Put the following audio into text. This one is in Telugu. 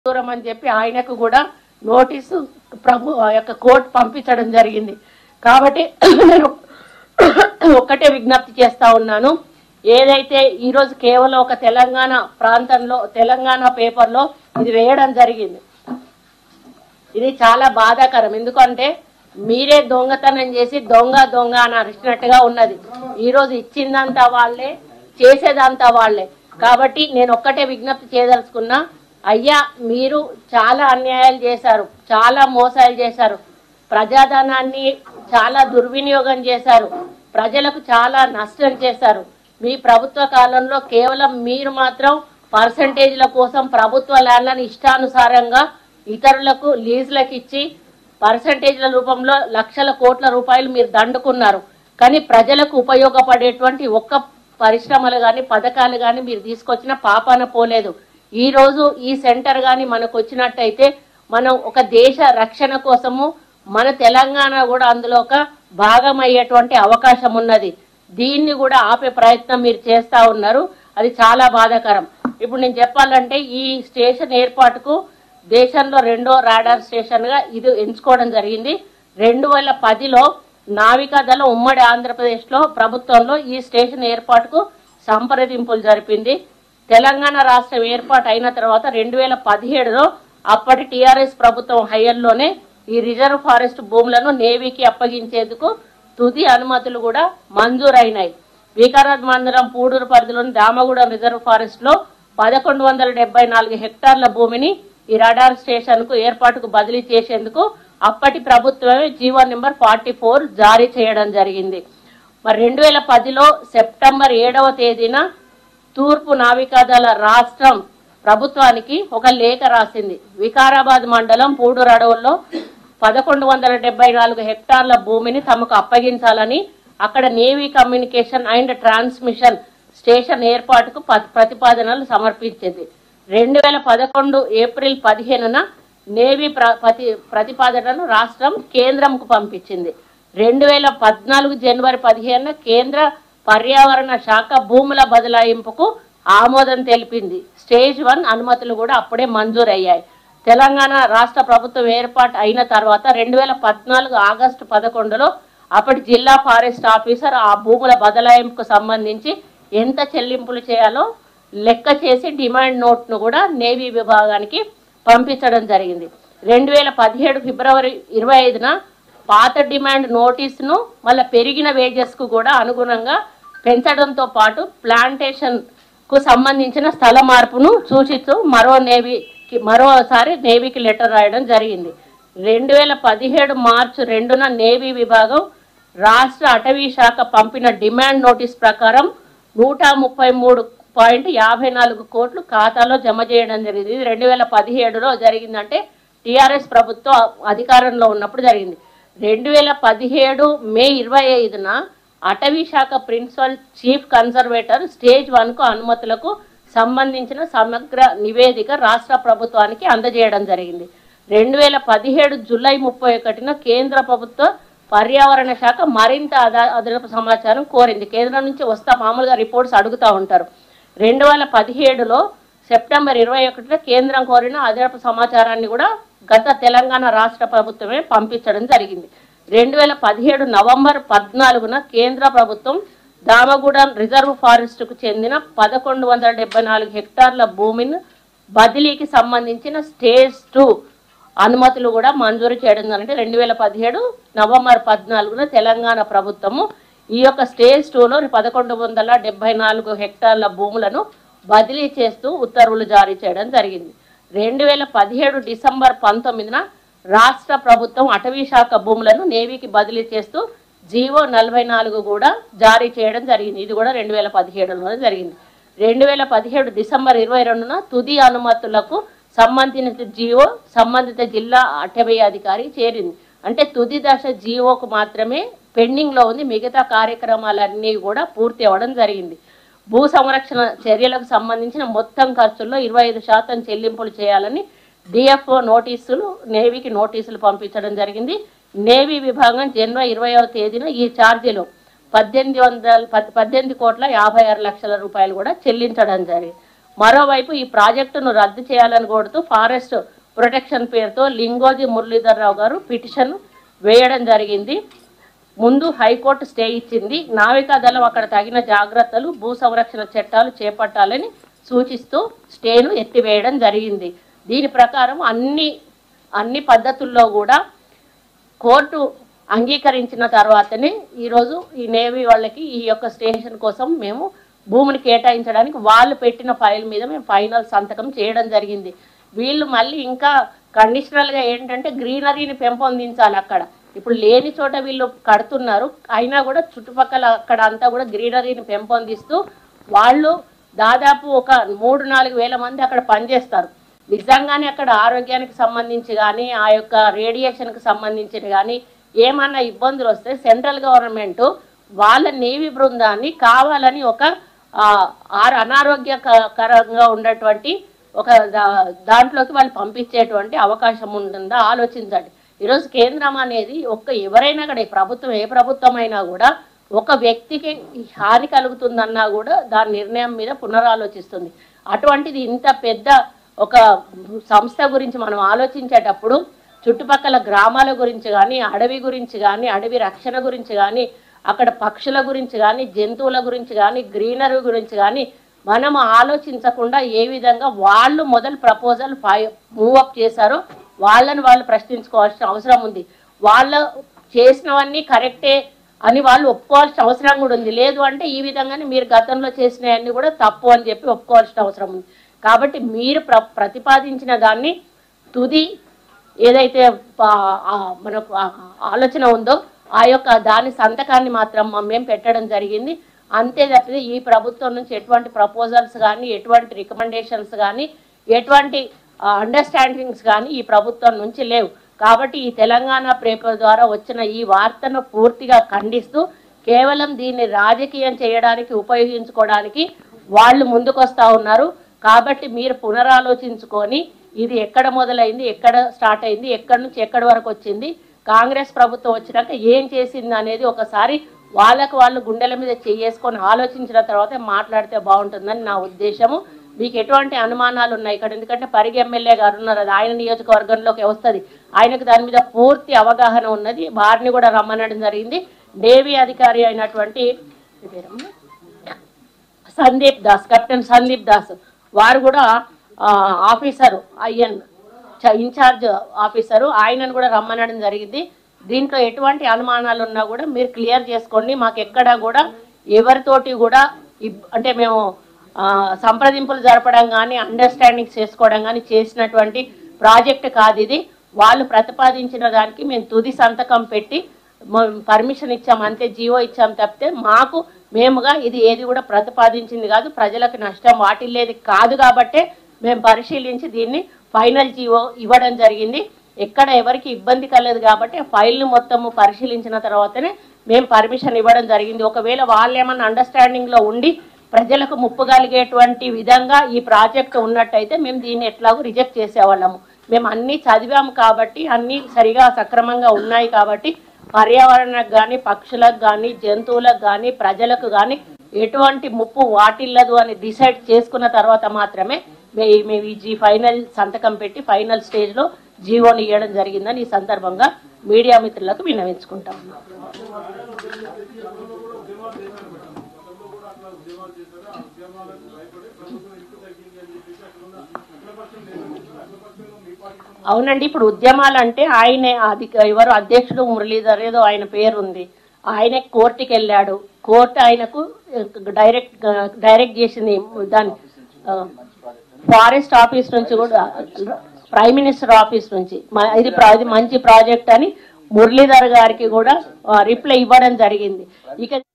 దూరం అని చెప్పి ఆయనకు కూడా నోటీసు ప్రభు ఆ యొక్క కోర్టు పంపించడం జరిగింది కాబట్టి నేను ఒక్కటే విజ్ఞప్తి చేస్తా ఉన్నాను ఏదైతే ఈరోజు కేవలం ఒక తెలంగాణ ప్రాంతంలో తెలంగాణ పేపర్లో ఇది వేయడం జరిగింది ఇది చాలా బాధాకరం ఎందుకంటే మీరే దొంగతనం చేసి దొంగ దొంగ అని అరిచినట్టుగా ఉన్నది ఈరోజు ఇచ్చిందంతా వాళ్ళే చేసేదంతా వాళ్ళే కాబట్టి నేను ఒక్కటే విజ్ఞప్తి చేయదలుచుకున్నా అయ్యా మీరు చాలా అన్యాయాలు చేశారు చాలా మోసాలు చేశారు ప్రజాధనాన్ని చాలా దుర్వినియోగం చేశారు ప్రజలకు చాలా నష్టం చేశారు మీ ప్రభుత్వ కాలంలో కేవలం మీరు మాత్రం పర్సంటేజ్ల కోసం ప్రభుత్వ ల్యాండ్లను ఇష్టానుసారంగా ఇతరులకు లీజులకు ఇచ్చి పర్సంటేజ్ల రూపంలో లక్షల కోట్ల రూపాయలు మీరు దండుకున్నారు కానీ ప్రజలకు ఉపయోగపడేటువంటి ఒక్క పరిశ్రమలు కానీ పథకాలు కానీ మీరు తీసుకొచ్చిన పాపాన పోలేదు ఈ రోజు ఈ సెంటర్ కానీ మనకు వచ్చినట్టయితే మనం ఒక దేశ రక్షణ కోసము మన తెలంగాణ కూడా అందులో ఒక భాగం అయ్యేటువంటి అవకాశం ఉన్నది దీన్ని కూడా ఆపే ప్రయత్నం మీరు చేస్తా ఉన్నారు అది చాలా బాధాకరం ఇప్పుడు నేను చెప్పాలంటే ఈ స్టేషన్ ఏర్పాటుకు దేశంలో రెండో రాడార్ స్టేషన్ గా ఇది ఎంచుకోవడం జరిగింది రెండు వేల పదిలో నావికాదళం ఉమ్మడి ఆంధ్రప్రదేశ్ లో ప్రభుత్వంలో ఈ స్టేషన్ ఏర్పాటుకు సంప్రదింపులు జరిపింది తెలంగాణ రాష్ట్రం ఏర్పాటు అయిన తర్వాత రెండు వేల పదిహేడులో అప్పటి టిఆర్ఎస్ ప్రభుత్వం హయ్యర్లోనే ఈ రిజర్వ్ ఫారెస్ట్ భూములను నేవీకి అప్పగించేందుకు తుది అనుమతులు కూడా మంజూరైనాయి వికారాబాద్ మండలం పూడూరు పరిధిలోని దామగూడెం రిజర్వ్ ఫారెస్ట్ లో పదకొండు వందల డెబ్బై నాలుగు హెక్టార్ల భూమిని ఈ రడార్ స్టేషన్ కు ఏర్పాటుకు బదిలీ చేసేందుకు అప్పటి ప్రభుత్వమే జీవో నెంబర్ ఫార్టీ ఫోర్ జారీ చేయడం జరిగింది మరి రెండు వేల పదిలో సెప్టెంబర్ ఏడవ తేదీన తూర్పు నావికాదళ రాష్ట్రం ప్రభుత్వానికి ఒక లేఖ రాసింది వికారాబాద్ మండలం పూడూరు అడవుల్లో పదకొండు వందల డెబ్బై నాలుగు హెక్టార్ల భూమిని తమకు అప్పగించాలని అక్కడ navy communication and transmission station ఏర్పాటుకు ప- ప్రతిపాదనలు సమర్పించింది రెండు వేల పదకొండు ఏప్రిల్ పదిహేనున నేవీ ప్ర- ప్రతి ప్రతిపాదనను రాష్ట్రం కేంద్రంకు పంపించింది రెండు వేల పద్నాలుగు జనవరి పదిహేనున కేంద్ర పర్యావరణ శాఖ భూముల బదలాయింపుకు ఆమోదం తెలిపింది స్టేజ్ వన్ అనుమతులు కూడా అప్పుడే మంజూరయ్యాయి తెలంగాణ రాష్ట్ర ప్రభుత్వం ఏర్పాటు అయిన తర్వాత రెండు వేల పద్నాలుగు ఆగస్టు పదకొండులో అప్పటి జిల్లా ఫారెస్ట్ ఆఫీసర్ ఆ భూముల బదలాయింపుకు సంబంధించి ఎంత చెల్లింపులు చేయాలో లెక్క చేసి డిమాండ్ నోట్ను కూడా నేవీ విభాగానికి పంపించడం జరిగింది రెండు వేల పదిహేడు ఫిబ్రవరి ఇరవై ఐదున పాత డిమాండ్ నోటీసును మళ్ళీ పెరిగిన వేజెస్కు కూడా అనుగుణంగా పెంచడంతో పాటు ప్లాంటేషన్ కు సంబంధించిన స్థల మార్పును సూచిస్తూ మరో నేవీకి మరోసారి నేవీకి లెటర్ రాయడం జరిగింది రెండు వేల పదిహేడు మార్చి రెండున నేవీ విభాగం రాష్ట్ర అటవీ శాఖ పంపిన డిమాండ్ నోటీస్ ప్రకారం నూట ముప్పై మూడు పాయింట్ యాభై నాలుగు కోట్లు ఖాతాలో జమ చేయడం జరిగింది ఇది రెండు వేల పదిహేడులో జరిగిందంటే టీఆర్ఎస్ ప్రభుత్వం అధికారంలో ఉన్నప్పుడు జరిగింది రెండు వేల పదిహేడు మే ఇరవై ఐదున అటవీ శాఖ ప్రిన్సిపల్ చీఫ్ కన్జర్వేటర్ స్టేజ్ వన్కు అనుమతులకు సంబంధించిన సమగ్ర నివేదిక రాష్ట్ర ప్రభుత్వానికి అందజేయడం జరిగింది రెండు వేల పదిహేడు జూలై ముప్పై ఒకటిన కేంద్ర ప్రభుత్వ పర్యావరణ శాఖ మరింత అద అదనపు సమాచారం కోరింది కేంద్రం నుంచి వస్తా మామూలుగా రిపోర్ట్స్ అడుగుతూ ఉంటారు రెండు వేల పదిహేడులో సెప్టెంబర్ ఇరవై ఒకటిన కేంద్రం కోరిన అదనపు సమాచారాన్ని కూడా గత తెలంగాణ రాష్ట్ర ప్రభుత్వమే పంపించడం జరిగింది రెండు వేల పదిహేడు నవంబర్ పద్నాలుగున కేంద్ర ప్రభుత్వం దామగూడెం రిజర్వ్ ఫారెస్ట్కు చెందిన పదకొండు వందల డెబ్బై నాలుగు హెక్టార్ల భూమిని బదిలీకి సంబంధించిన స్టేజ్ టూ అనుమతులు కూడా మంజూరు చేయడం జరిగింది రెండు వేల పదిహేడు నవంబర్ పద్నాలుగున తెలంగాణ ప్రభుత్వము ఈ యొక్క స్టేజ్ టూలో పదకొండు వందల డెబ్బై నాలుగు హెక్టార్ల భూములను బదిలీ చేస్తూ ఉత్తర్వులు జారీ చేయడం జరిగింది రెండు వేల పదిహేడు డిసెంబర్ పంతొమ్మిదిన రాష్ట్ర ప్రభుత్వం అటవీ శాఖ భూములను నేవీకి బదిలీ చేస్తూ జీవో నలభై నాలుగు కూడా జారీ చేయడం జరిగింది ఇది కూడా రెండు వేల పదిహేడులోనే జరిగింది రెండు వేల పదిహేడు డిసెంబర్ ఇరవై రెండున తుది అనుమతులకు సంబంధించిన జీవో సంబంధిత జిల్లా అటవీ అధికారి చేరింది అంటే తుది దశ జీవోకు మాత్రమే పెండింగ్లో ఉంది మిగతా కార్యక్రమాలన్నీ కూడా పూర్తి అవ్వడం జరిగింది భూ సంరక్షణ చర్యలకు సంబంధించిన మొత్తం ఖర్చుల్లో ఇరవై ఐదు శాతం చెల్లింపులు చేయాలని డిఎఫ్ఓ నోటీసులు నేవీకి నోటీసులు పంపించడం జరిగింది నేవీ విభాగం జనవరి ఇరవైవ తేదీన ఈ ఛార్జీలు పద్దెనిమిది వందల పద్- పద్దెనిమిది కోట్ల యాభై ఆరు లక్షల రూపాయలు కూడా చెల్లించడం జరిగింది మరోవైపు ఈ ప్రాజెక్టును రద్దు చేయాలని కోరుతూ ఫారెస్ట్ ప్రొటెక్షన్ పేరుతో లింగోజీ మురళీధర్ రావు గారు పిటిషన్ వేయడం జరిగింది ముందు హైకోర్టు స్టే ఇచ్చింది నావికాదళం అక్కడ తగిన జాగ్రత్తలు భూ సంరక్షణ చట్టాలు చేపట్టాలని సూచిస్తూ స్టేను ఎత్తివేయడం జరిగింది దీని ప్రకారం అన్ని అన్ని పద్ధతుల్లో కూడా కోర్టు అంగీకరించిన తర్వాతనే ఈరోజు ఈ నేవీ వాళ్ళకి ఈ యొక్క స్టేషన్ కోసం మేము భూమిని కేటాయించడానికి వాళ్ళు పెట్టిన ఫైల్ మీద మేము ఫైనల్ సంతకం చేయడం జరిగింది వీళ్ళు మళ్ళీ ఇంకా కండిషనల్గా ఏంటంటే గ్రీనరీని పెంపొందించాలి అక్కడ ఇప్పుడు లేని చోట వీళ్ళు కడుతున్నారు అయినా కూడా చుట్టుపక్కల అక్కడ అంతా కూడా గ్రీనరీని పెంపొందిస్తూ వాళ్ళు దాదాపు ఒక మూడు నాలుగు వేల మంది అక్కడ పనిచేస్తారు నిజంగానే అక్కడ ఆరోగ్యానికి సంబంధించి కానీ ఆ యొక్క రేడియేషన్కి సంబంధించిన కానీ ఏమన్నా ఇబ్బందులు వస్తే సెంట్రల్ గవర్నమెంట్ వాళ్ళ నేవీ బృందాన్ని కావాలని ఒక ఆ, ఆరు అనారోగ్యకరంగా ఉన్నటువంటి ఒక దా- దాంట్లోకి వాళ్ళు పంపించేటువంటి అవకాశం ఉంటుందా ఆలోచించండి ఈరోజు కేంద్రం అనేది ఒక్క ఎవరైనా కూడా ఈ ప్రభుత్వం ఏ ప్రభుత్వం అయినా కూడా ఒక వ్యక్తికి హాని కలుగుతుందన్నా కూడా దాని నిర్ణయం మీద పునరాలోచిస్తుంది అటువంటిది ఇంత పెద్ద ఒక సంస్థ గురించి మనం ఆలోచించేటప్పుడు చుట్టుపక్కల గ్రామాల గురించి కానీ అడవి గురించి కానీ అడవి రక్షణ గురించి కానీ అక్కడ పక్షుల గురించి కానీ జంతువుల గురించి కానీ గ్రీనరీ గురించి కానీ మనం ఆలోచించకుండా ఏ విధంగా వాళ్ళు మొదలు ప్రపోజల్ మూవ్ అప్ చేశారో వాళ్ళని వాళ్ళు ప్రశ్నించుకోవాల్సిన అవసరం ఉంది వాళ్ళ చేసినవన్నీ కరెక్టే అని వాళ్ళు ఒప్పుకోవాల్సిన అవసరం కూడా ఉంది లేదు అంటే ఈ విధంగానే మీరు గతంలో చేసినవన్నీ కూడా తప్పు అని చెప్పి ఒప్పుకోవాల్సిన అవసరం ఉంది కాబట్టి మీరు ప్ర ప్రతిపాదించిన దాన్ని తుది ఏదైతే పా- ఆ మనకు ఆ ఆలోచన ఉందో ఆ యొక్క దాని సంతకాన్ని మాత్రం మ- మేము పెట్టడం జరిగింది అంతే తప్పితే ఈ ప్రభుత్వం నుంచి ఎటువంటి ప్రపోజల్స్ కానీ ఎటువంటి రికమెండేషన్స్ కానీ ఎటువంటి అండర్స్టాండింగ్స్ కానీ ఈ ప్రభుత్వం నుంచి లేవు కాబట్టి ఈ తెలంగాణ పేపర్ ద్వారా వచ్చిన ఈ వార్తను పూర్తిగా ఖండిస్తూ కేవలం దీన్ని రాజకీయం చేయడానికి ఉపయోగించుకోవడానికి వాళ్ళు ముందుకొస్తా ఉన్నారు కాబట్టి మీరు పునరాలోచించుకొని ఇది ఎక్కడ మొదలైంది ఎక్కడ స్టార్ట్ అయింది ఎక్కడి నుంచి ఎక్కడి వరకు వచ్చింది కాంగ్రెస్ ప్రభుత్వం వచ్చినాక ఏం చేసింది అనేది ఒకసారి వాళ్ళకు వాళ్ళు గుండెల మీద చేసుకొని ఆలోచించిన తర్వాత మాట్లాడితే బాగుంటుందని నా ఉద్దేశము మీకు ఎటువంటి అనుమానాలు ఉన్నాయి ఇక్కడ ఎందుకంటే పరిగి ఎమ్మెల్యే గారు ఉన్నారు అది ఆయన నియోజకవర్గంలోకి వస్తుంది ఆయనకు దాని మీద పూర్తి అవగాహన ఉన్నది వారిని కూడా రమ్మనడం జరిగింది నేవీ అధికారి అయినటువంటి మీ పేరమ్మా? సందీప్ దాస్ కెప్టెన్ సందీప్ దాస్ వారు కూడా ఆ, ఆఫీసరు ఐఎన్ చ- ఇన్ఛార్జ్ ఆఫీసరు ఆయనను కూడా రమ్మనడం జరిగింది దీంట్లో ఎటువంటి అనుమానాలు ఉన్నా కూడా మీరు క్లియర్ చేసుకోండి మాకు ఎక్కడా కూడా ఎవరితోటి కూడా ఇబ్- అంటే మేము ఆ, సంప్రదింపులు జరపడం కానీ అండర్స్టాండింగ్ చేసుకోవడం కానీ చేసినటువంటి ప్రాజెక్ట్ కాదు ఇది వాళ్ళు ప్రతిపాదించిన దానికి మేము తుది సంతకం పెట్టి పర్మిషన్ ఇచ్చాం అంతే జీవో ఇచ్చాం తప్పితే మాకు మేముగా ఇది ఏది కూడా ప్రతిపాదించింది కాదు ప్రజలకు నష్టం వాటిల్లేది కాదు కాబట్టే మేము పరిశీలించి దీన్ని ఫైనల్ జీవో ఇవ్వడం జరిగింది ఎక్కడ ఎవరికి ఇబ్బంది కలదు కాబట్టి ఫైల్ని మొత్తము పరిశీలించిన తర్వాతనే మేము పర్మిషన్ ఇవ్వడం జరిగింది ఒకవేళ వాళ్ళు ఏమన్నా అండర్స్టాండింగ్లో ఉండి ప్రజలకు ముప్పు కలిగేటువంటి విధంగా ఈ ప్రాజెక్ట్ ఉన్నట్టయితే మేము దీన్ని ఎట్లాగో రిజెక్ట్ చేసేవాళ్ళము మేము అన్నీ చదివాము కాబట్టి అన్నీ సరిగా సక్రమంగా ఉన్నాయి కాబట్టి పర్యావరణకు కానీ పక్షులకు కానీ జంతువులకు కానీ ప్రజలకు కానీ ఎటువంటి ముప్పు వాటిల్లదు అని డిసైడ్ చేసుకున్న తర్వాత మాత్రమే మే- మేము ఈ జీ ఫైనల్ సంతకం పెట్టి ఫైనల్ స్టేజ్లో జీవోని ఇవ్వడం జరిగిందని ఈ సందర్భంగా మీడియా మిత్రులకు విన్నవించుకుంటాం అవునండి ఇప్పుడు ఉద్యమాలు అంటే ఆయనే అది ఎవరు అధ్యక్షుడు మురళీధర్ ఏదో ఆయన పేరు ఉంది ఆయన కోర్టుకి వెళ్ళాడు కోర్టు ఆయనకు డైరెక్ట్ డైరెక్ట్ చేసింది దాని ఫారెస్ట్ ఆఫీస్ నుంచి కూడా ప్రైమ్ మినిస్టర్ ఆఫీస్ నుంచి మ- ఇది ప్ర- ఇది మంచి ప్రాజెక్ట్ అని మురళీధర్ గారికి కూడా రిప్లై ఇవ్వడం జరిగింది ఇక